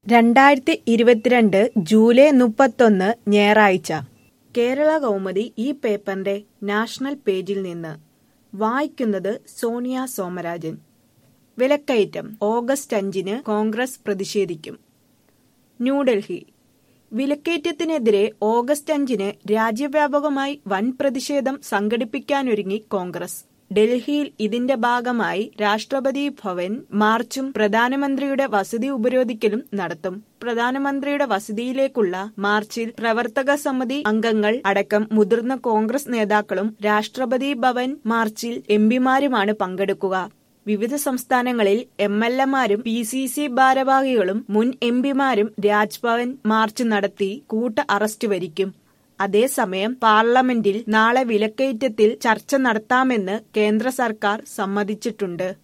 രണ്ടായിരത്തി ഇരുപത്തിരണ്ട് ജൂലൈ മുപ്പത്തൊന്ന് ഞായറാഴ്ച കേരള കൗമുദി ഈ പേപ്പറിന്റെ നാഷണൽ പേജിൽ നിന്ന് വായിക്കുന്നത് സോണിയ സോമരാജൻ വിലക്കയറ്റം ഓഗസ്റ്റ് അഞ്ചിന് കോൺഗ്രസ് പ്രതിഷേധിക്കും ന്യൂഡൽഹി വിലക്കയറ്റത്തിനെതിരെ ഓഗസ്റ്റ് അഞ്ചിന് രാജ്യവ്യാപകമായി വൻ പ്രതിഷേധം സംഘടിപ്പിക്കാനൊരുങ്ങി കോൺഗ്രസ് ഡൽഹിയിൽ ഇതിന്റെ ഭാഗമായി രാഷ്ട്രപതി ഭവൻ മാർച്ചും പ്രധാനമന്ത്രിയുടെ വസതി ഉപരോധിക്കലും നടത്തും പ്രധാനമന്ത്രിയുടെ വസതിയിലേക്കുള്ള മാർച്ചിൽ പ്രവർത്തക സമിതി അംഗങ്ങൾ അടക്കം മുതിർന്ന കോൺഗ്രസ് നേതാക്കളും രാഷ്ട്രപതി ഭവൻ മാർച്ചിൽ എംപിമാരുമാണ് പങ്കെടുക്കുക വിവിധ സംസ്ഥാനങ്ങളിൽ എം എൽ എമാരും പി സി സി ഭാരവാഹികളും മുൻ എംപിമാരും രാജ്ഭവൻ മാർച്ച് നടത്തി കൂട്ട അറസ്റ്റ് വരിക്കും അതേസമയം പാർലമെന്റിൽ നാളെ വിലക്കയറ്റത്തിൽ ചർച്ച നടത്താമെന്ന് കേന്ദ്ര സർക്കാർ സമ്മതിച്ചിട്ടുണ്ട്